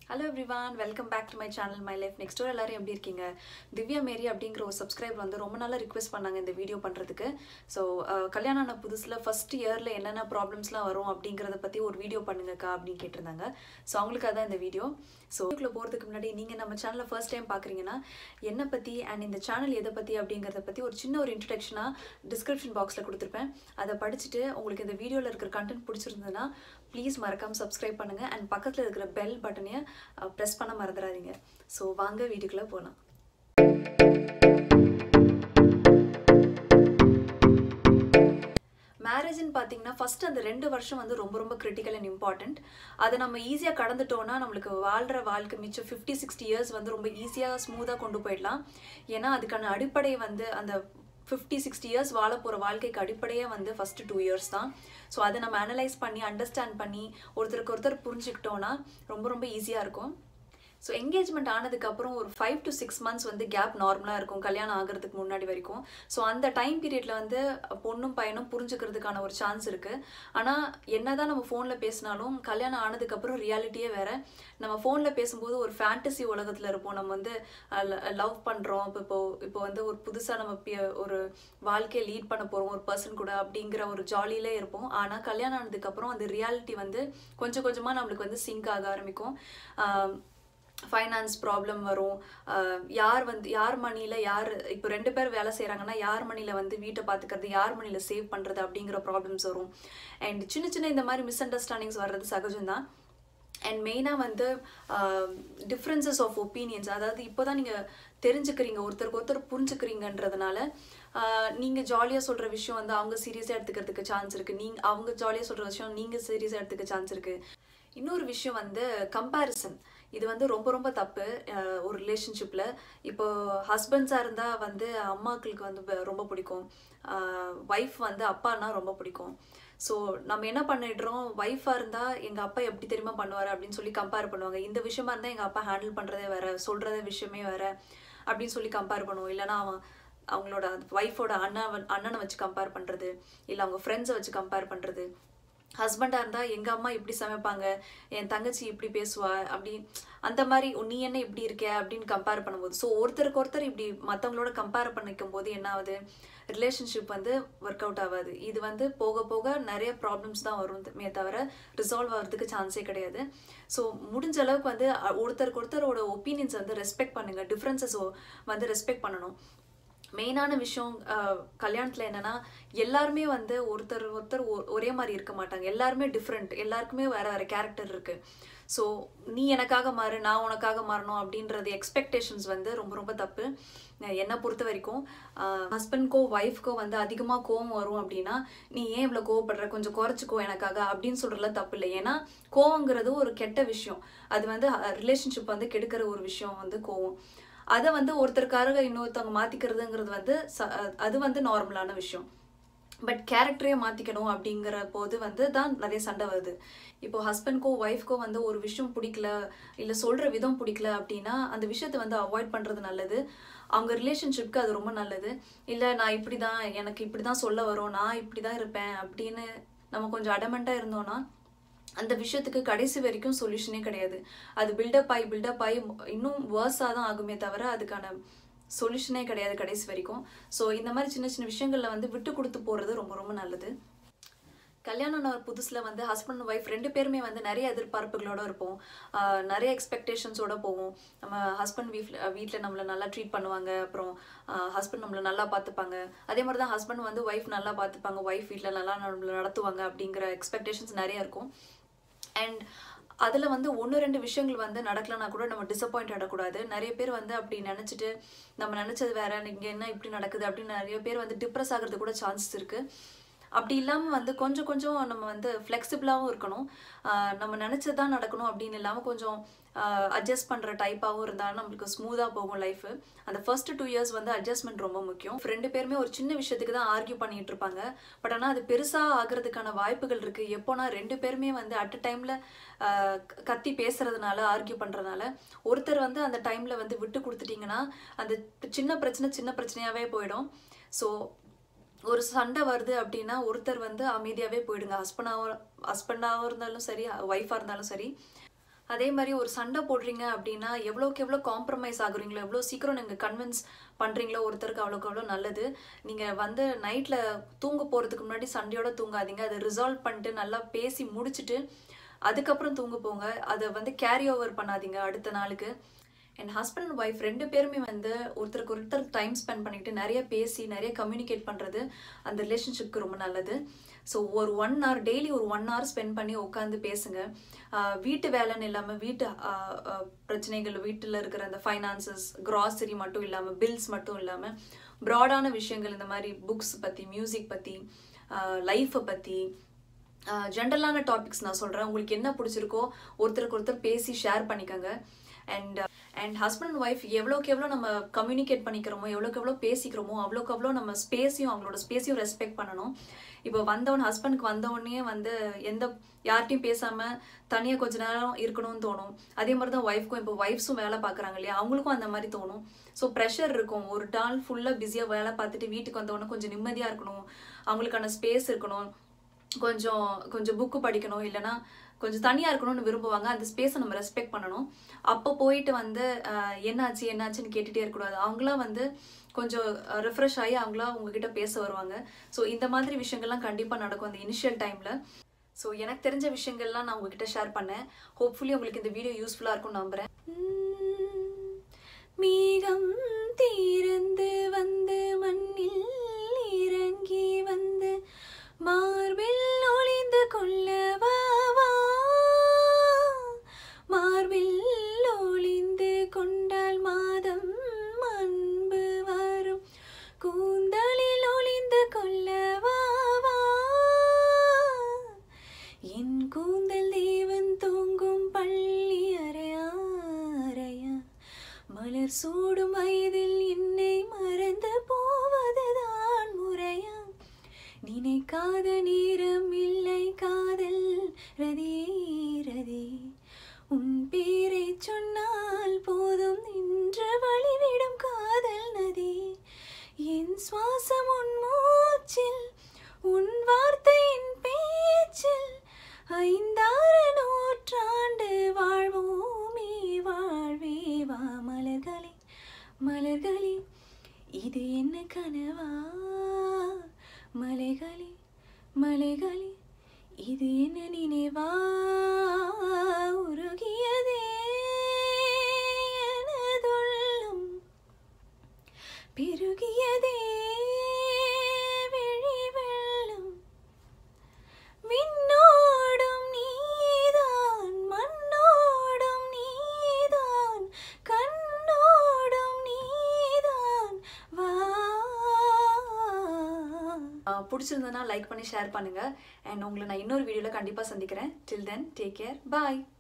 Hello everyone welcome back to my channel my life next door எல்லாரும் எப்படி இருக்கீங்க திவ்யா மேரி அப்படிங்கிற ஒரு சப்ஸ்கிரைபர் வந்து ரொம்ப நாளாக ரிக்வெஸ்ட் பண்ணாங்க இந்த வீடியோ பண்ணுறதுக்கு ஸோ கல்யாணம் ஆன புதுசில் ஃபர்ஸ்ட் இயரில் என்னென்ன ப்ராப்ளம்ஸ்லாம் வரும் அப்படிங்கிறத பற்றி ஒரு வீடியோ பண்ணுங்கக்கா அப்படின்னு கேட்டிருந்தாங்க ஸோ அவங்களுக்காக தான் இந்த வீடியோ ஸோ வீடியோக்குள்ள போகிறதுக்கு முன்னாடி நீங்கள் நம்ம சேனலை ஃபர்ஸ்ட் டைம் பார்க்குறீங்கன்னா என்னை பற்றி அண்ட் இந்த சேனல் எதை பற்றி அப்படிங்கிறத பற்றி ஒரு சின்ன ஒரு இன்ட்ரடக்ஷனாக டிஸ்கிரிப்ஷன் பாக்ஸில் கொடுத்துருப்பேன் அதை படிச்சுட்டு உங்களுக்கு இந்த வீடியோவில் இருக்கிற கண்டென்ட் பிடிச்சிருந்ததுன்னா ப்ளீஸ் மறக்காமல் சப்ஸ்கிரைப் பண்ணுங்கள் அண்ட் பக்கத்தில் இருக்கிற பெல் பட்டனையை ப்ரெஸ் பண்ண மறந்துடாதீங்க ஸோ வாங்க வீட்டுக்குள்ளே போகலாம் மேரேஜ்னு பார்த்தீங்கன்னா ஃபர்ஸ்ட் அந்த ரெண்டு வருஷம் வந்து ரொம்ப ரொம்ப கிரிட்டிக்கல் அண்ட் இம்பார்ட்டண்ட் அதை நம்ம ஈஸியாக கடந்துட்டோம்னா நம்மளுக்கு வாழ்கிற வாழ்க்கை மிச்சம் ஃபிஃப்டி சிக்ஸ்டி இயர்ஸ் வந்து ரொம்ப ஈஸியாக ஸ்மூத்தாக கொண்டு போயிடலாம் ஏன்னா அதுக்கான அடிப்படை வந்து அந்த ஃபிஃப்டி சிக்ஸ்டி இயர்ஸ் வாழ போகிற வாழ்க்கைக்கு அடிப்படையே வந்து ஃபஸ்ட்டு டூ இயர்ஸ் தான் ஸோ அதை நம்ம அனலைஸ் பண்ணி அண்டர்ஸ்டாண்ட் பண்ணி ஒருத்தருக்கு ஒருத்தர் புரிஞ்சுக்கிட்டோன்னா ரொம்ப ரொம்ப ஈஸியாக இருக்கும் ஸோ என்கேஜ்மெண்ட் ஆனதுக்கப்புறம் ஒரு ஃபைவ் டு சிக்ஸ் மந்த்ஸ் வந்து கேப் நார்மலாக இருக்கும் கல்யாணம் ஆகிறதுக்கு முன்னாடி வரைக்கும் ஸோ அந்த டைம் பீரியடில் வந்து பொண்ணும் பையனும் புரிஞ்சுக்கிறதுக்கான ஒரு சான்ஸ் இருக்குது ஆனால் என்ன தான் நம்ம ஃபோனில் பேசினாலும் கல்யாணம் ஆனதுக்கப்புறம் ரியாலிட்டியே வேறு நம்ம ஃபோனில் பேசும்போது ஒரு ஃபேண்டசி உலகத்தில் இருப்போம் நம்ம வந்து லவ் பண்ணுறோம் இப்போ இப்போ இப்போ வந்து ஒரு புதுசாக நம்ம ஒரு வாழ்க்கையை லீட் பண்ண போகிறோம் ஒரு பர்சன் கூட அப்படிங்கிற ஒரு ஜாலியிலே இருப்போம் ஆனால் கல்யாணம் ஆனதுக்கப்புறம் அந்த ரியாலிட்டி வந்து கொஞ்சம் கொஞ்சமாக நம்மளுக்கு வந்து சிங்க் ஆக ஆரம்பிக்கும் ஃபைனான்ஸ் ப்ராப்ளம் வரும் யார் வந்து யார் மணியில் யார் இப்போ ரெண்டு பேர் வேலை செய்கிறாங்கன்னா யார் மணியில் வந்து வீட்டை பார்த்துக்கிறது யார் மணியில் சேவ் பண்ணுறது அப்படிங்கிற ப்ராப்ளம்ஸ் வரும் அண்ட் சின்ன சின்ன இந்த மாதிரி மிஸ் அண்டர்ஸ்டாண்டிங்ஸ் வர்றது சகஜம்தான் அண்ட் மெயினாக வந்து டிஃப்ரென்சஸ் ஆஃப் ஒப்பீனியன்ஸ் அதாவது இப்போ தான் நீங்கள் தெரிஞ்சுக்கிறீங்க ஒருத்தருக்கு ஒருத்தர் புரிஞ்சுக்கிறீங்கன்றதுனால நீங்கள் ஜாலியாக சொல்கிற விஷயம் வந்து அவங்க சீரியஸாக எடுத்துக்கிறதுக்கு சான்ஸ் இருக்குது நீங்கள் அவங்க ஜாலியாக சொல்கிற விஷயம் நீங்கள் சீரியஸாக எடுத்துக்க சான்ஸ் இருக்குது இன்னொரு விஷயம் வந்து கம்பேரிசன் இது வந்து ரொம்ப ரொம்ப தப்பு ஒரு ரிலேஷன்ஷிப்பில் இப்போ ஹஸ்பண்ட்ஸாக இருந்தால் வந்து அம்மாக்களுக்கு வந்து ரொம்ப பிடிக்கும் ஒய்ஃப் வந்து அப்பான்னா ரொம்ப பிடிக்கும் ஸோ நம்ம என்ன பண்ணிடுறோம் ஒய்ஃபாக இருந்தால் எங்கள் அப்பா எப்படி தெரியுமா பண்ணுவார் அப்படின்னு சொல்லி கம்பேர் பண்ணுவாங்க இந்த விஷயமா இருந்தால் எங்கள் அப்பா ஹேண்டில் பண்ணுறதே வேற சொல்கிறதே விஷயமே வேற அப்படின்னு சொல்லி கம்பேர் பண்ணுவோம் இல்லைனா அவன் அவங்களோட ஒய்ஃபோட அண்ணன் அண்ணனை வச்சு கம்பேர் பண்ணுறது இல்லை அவங்க ஃப்ரெண்ட்ஸை வச்சு கம்பேர் பண்ணுறது ஹஸ்பண்டாக இருந்தால் எங்கள் அம்மா இப்படி சமைப்பாங்க என் தங்கச்சி இப்படி பேசுவா அப்படி அந்த மாதிரி நீ என்ன இப்படி இருக்க அப்படின்னு கம்பேர் பண்ணும்போது ஸோ ஒருத்தருக்கு ஒருத்தர் இப்படி மற்றவங்களோட கம்பேர் பண்ணிக்கும் போது என்ன ஆகுது ரிலேஷன்ஷிப் வந்து ஒர்க் அவுட் ஆகாது இது வந்து போக போக நிறைய ப்ராப்ளம்ஸ் தான் வருமே தவிர ரிசால்வ் ஆகிறதுக்கு சான்ஸே கிடையாது ஸோ முடிஞ்ச அளவுக்கு வந்து ஒருத்தருக்கு ஒருத்தரோட ஒப்பீனியன்ஸ் வந்து ரெஸ்பெக்ட் பண்ணுங்கள் டிஃப்ரென்சஸ் வந்து ரெஸ்பெக்ட் பண்ணணும் மெயினான விஷயம் கல்யாணத்தில் என்னென்னா எல்லாருமே வந்து ஒருத்தர் ஒருத்தர் ஒரே மாதிரி இருக்க மாட்டாங்க எல்லாருமே டிஃப்ரெண்ட் எல்லாருக்குமே வேறு வேறு கேரக்டர் இருக்குது ஸோ நீ எனக்காக மாறு நான் உனக்காக மாறணும் அப்படின்றது எக்ஸ்பெக்டேஷன்ஸ் வந்து ரொம்ப ரொம்ப தப்பு என்னை பொறுத்த வரைக்கும் ஹஸ்பண்ட்க்கோ ஒய்ஃப்க்கோ வந்து அதிகமாக கோவம் வரும் அப்படின்னா நீ ஏன் இவ்வளோ கோவப்படுற கொஞ்சம் குறைச்சிக்கோ எனக்காக அப்படின்னு சொல்கிறதுல தப்பு இல்லை ஏன்னா கோவங்கிறது ஒரு கெட்ட விஷயம் அது வந்து ரிலேஷன்ஷிப் வந்து கெடுக்கிற ஒரு விஷயம் வந்து கோவம் அதை வந்து ஒருத்தருக்காக இன்னொருத்தவங்க மாற்றிக்கிறதுங்கிறது வந்து அது வந்து நார்மலான விஷயம் பட் கேரக்டரே மாற்றிக்கணும் அப்படிங்கிற போது வந்து தான் நிறைய சண்டை வருது இப்போ ஹஸ்பண்ட்க்கோ ஒய்ஃப்க்கோ வந்து ஒரு விஷயம் பிடிக்கல இல்லை சொல்கிற விதம் பிடிக்கல அப்படின்னா அந்த விஷயத்தை வந்து அவாய்ட் பண்ணுறது நல்லது அவங்க ரிலேஷன்ஷிப்க்கு அது ரொம்ப நல்லது இல்லை நான் இப்படி தான் எனக்கு இப்படி தான் சொல்ல வரும் நான் இப்படி தான் இருப்பேன் அப்படின்னு நம்ம கொஞ்சம் அடமெண்ட்டாக இருந்தோன்னா அந்த விஷயத்துக்கு கடைசி வரைக்கும் சொல்யூஷனே கிடையாது அது பில்டப் ஆகி பில்டப் ஆகி இன்னும் வேர்ஸாக தான் ஆகுமே தவிர அதுக்கான சொல்யூஷனே கிடையாது கடைசி வரைக்கும் ஸோ இந்த மாதிரி சின்ன சின்ன விஷயங்களில் வந்து விட்டு கொடுத்து போகிறது ரொம்ப ரொம்ப நல்லது கல்யாணம் புதுசில் வந்து ஹஸ்பண்ட் ஒய்ஃப் ரெண்டு பேருமே வந்து நிறைய எதிர்பார்ப்புகளோட இருப்போம் நிறைய எக்ஸ்பெக்டேஷன்ஸோட போவோம் நம்ம ஹஸ்பண்ட் வீட்டில் வீட்டில் நம்மளை நல்லா ட்ரீட் பண்ணுவாங்க அப்புறம் ஹஸ்பண்ட் நம்மளை நல்லா பார்த்துப்பாங்க அதே மாதிரி தான் ஹஸ்பண்ட் வந்து ஒய்ஃப் நல்லா பார்த்துப்பாங்க ஒய்ஃப் வீட்டில் நல்லா நம்மளை நடத்துவாங்க அப்படிங்கிற எக்ஸ்பெக்டேஷன்ஸ் நிறையா இருக்கும் அண்ட் அதில் வந்து ஒன்று ரெண்டு விஷயங்கள் வந்து நடக்கலனா கூட நம்ம டிசப்பாயிண்ட் ஆகக்கூடாது நிறைய பேர் வந்து அப்படி நினச்சிட்டு நம்ம நினச்சது வேற இங்கே என்ன இப்படி நடக்குது அப்படின்னு நிறைய பேர் வந்து டிப்ரெஸ் ஆகிறது கூட சான்சஸ் இருக்குது அப்படி இல்லாமல் வந்து கொஞ்சம் கொஞ்சம் நம்ம வந்து ஃப்ளெக்சிபிளாகவும் இருக்கணும் நம்ம நினச்சது தான் நடக்கணும் அப்படின்னு இல்லாமல் கொஞ்சம் அட்ஜஸ்ட் பண்ணுற டைப்பாகவும் இருந்தாலும் நம்மளுக்கு ஸ்மூத்தாக போகும் லைஃபு அந்த ஃபர்ஸ்ட் டூ இயர்ஸ் வந்து அட்ஜஸ்ட்மெண்ட் ரொம்ப முக்கியம் ரெண்டு பேருமே ஒரு சின்ன விஷயத்துக்கு தான் ஆர்கியூ பண்ணிட்டு இருப்பாங்க பட் ஆனால் அது பெருசாக ஆகிறதுக்கான வாய்ப்புகள் இருக்குது எப்போனா ரெண்டு பேருமே வந்து அட் அ டைமில் கத்தி பேசுறதுனால ஆர்கியூ பண்ணுறதுனால ஒருத்தர் வந்து அந்த டைமில் வந்து விட்டு கொடுத்துட்டிங்கன்னா அந்த சின்ன பிரச்சனை சின்ன பிரச்சனையாகவே போயிடும் ஸோ ஒரு சண்டை வருது அப்படின்னா ஒருத்தர் வந்து அமைதியாகவே போயிடுங்க ஹஸ்பண்டாகவும் ஹஸ்பண்டாகவும் இருந்தாலும் சரி ஒய்ஃபாக இருந்தாலும் சரி அதே மாதிரி ஒரு சண்டை போடுறீங்க அப்படின்னா எவ்வளோக்கு எவ்வளோ காம்ப்ரமைஸ் ஆகுறீங்களோ எவ்வளோ சீக்கிரம் நீங்கள் கன்வின்ஸ் பண்ணுறீங்களோ ஒருத்தருக்கு அவ்வளோக்கு அவ்வளோ நல்லது நீங்கள் வந்து நைட்டில் தூங்க போகிறதுக்கு முன்னாடி சண்டையோட தூங்காதீங்க அதை ரிசால்வ் பண்ணிட்டு நல்லா பேசி முடிச்சுட்டு அதுக்கப்புறம் தூங்க போங்க அதை வந்து கேரி ஓவர் பண்ணாதீங்க அடுத்த நாளுக்கு என் ஹஸ்பண்ட் அண்ட் ஒய்ஃப் ரெண்டு பேருமே வந்து ஒருத்தருக்கு ஒருத்தர் டைம் ஸ்பெண்ட் பண்ணிட்டு நிறைய பேசி நிறைய கம்யூனிகேட் பண்ணுறது அந்த ரிலேஷன்ஷிப்க்கு ரொம்ப நல்லது ஸோ ஒரு ஒன் ஹவர் டெய்லி ஒரு ஒன் ஹவர் ஸ்பெண்ட் பண்ணி உட்காந்து பேசுங்க ஆஹ் வீட்டு வேலைன்னு இல்லாமல் வீட்டு ஆஹ் ஆஹ் பிரச்சனைகள் வீட்டில் இருக்கிற அந்த ஃபைனான்சஸ் கிராசரி மட்டும் இல்லாமல் பில்ஸ் மட்டும் இல்லாமல் ப்ராடான விஷயங்கள் இந்த மாதிரி புக்ஸ் பற்றி மியூசிக் பற்றி லைஃப்பை பற்றி ஜென்ரலான டாபிக்ஸ் நான் சொல்கிறேன் உங்களுக்கு என்ன பிடிச்சிருக்கோ ஒருத்தருக்கு ஒருத்தர் பேசி ஷேர் பண்ணிக்கோங்க and and husband and wife எவ்வளோக்கு எவ்வளோ நம்ம கம்யூனிகேட் பண்ணிக்கிறோமோ எவ்வளோக்கு எவ்வளோ பேசிக்கிறோமோ அவ்வளோக்கு அவ்வளோ நம்ம ஸ்பேஸையும் அவங்களோட ஸ்பேஸையும் ரெஸ்பெக்ட் பண்ணணும் இப்போ வந்தவன் ஹஸ்பண்டுக்கு வந்தவொடனே வந்து எந்த யார்ட்டையும் பேசாமல் தனியாக கொஞ்ச நேரம் இருக்கணும்னு தோணும் அதே மாதிரி தான் ஒய்ஃப்க்கும் இப்போ ஒய்ஃப்ஸும் வேலை பார்க்குறாங்க இல்லையா அவங்களுக்கும் அந்த மாதிரி தோணும் ஸோ ப்ரெஷர் இருக்கும் ஒரு நாள் ஃபுல்லாக பிஸியாக வேலை பார்த்துட்டு வீட்டுக்கு வந்தவொடனே கொஞ்சம் நிம்மதியாக இருக்கணும் அவங்களுக்கான ஸ்பேஸ் இருக்கணும் கொஞ்சம் கொஞ்சம் புக்கு படிக்கணும் இல்லைன்னா கொஞ்சம் தனியாக இருக்கணும்னு விரும்புவாங்க அந்த ஸ்பேஸை நம்ம ரெஸ்பெக்ட் பண்ணணும் அப்போ போயிட்டு வந்து ஆஹ், என்னாச்சு என்னாச்சுன்னு கேட்டுகிட்டே இருக்கக்கூடாது அவங்களாம் வந்து கொஞ்சம் ரிஃப்ரெஷ் ஆகி அவங்களா உங்ககிட்ட பேச வருவாங்க ஸோ இந்த மாதிரி விஷயங்கள்லாம் கண்டிப்பாக நடக்கும் அந்த இனிஷியல் டைமில் ஸோ எனக்கு தெரிஞ்ச விஷயங்கள்லாம் நான் உங்ககிட்ட ஷேர் பண்ணேன் ஹோப்ஃபுல்லி உங்களுக்கு இந்த வீடியோ யூஸ்ஃபுல்லாக இருக்கும்னு நம்புகிறேன் மேகம் தீரந்து வந்து மண்ணில் இறங்கி வந்து மார்பில் ஒளிந்து கொள்ளவா வா. மார்பில் ஒளிந்து கொண்டால் மாதம் அன்பு வரும் கூந்தலில் ஒளிந்து கொள்ளவா வா. என் கூந்தல் தேவன் தூங்கும் பள்ளி அறையா அறையா மலர் சூடும் வயதில் என்னை மறந்து போவதுதான் முறையா நினைக்காத நேரம் இல்லை காதல் ரதி ரதி உன் பேரை சொன்னால் போதும் நின்று வழிவிடும் காதல் நதி என் சுவாசம் உன் மூச்சில் உன் வார்த்தையின் பேச்சில் ஐந்தாறு நூற்றாண்டு வாழ்வோமே வாழ்வே வா மலர்களே மலர்களே இது என்ன கனவா மலைகளே மலைகளே இது என்ன நினைவா உருகியதே எனதுள்ளம் பெருகியதே விழி வெள்ளம் விண்ணோடும் நீதான் மண்ணோடும் நீதான் கண்ணோடும் நீதான் வா பிடிச்சிருந்ததுன்னா லைக் பண்ணி ஷேர் பண்ணுங்க அண்ட் உங்களை நான் இன்னொரு வீடியோவில் கண்டிப்பாக சந்திக்கிறேன் டில் தென் டேக் கேர் பாய்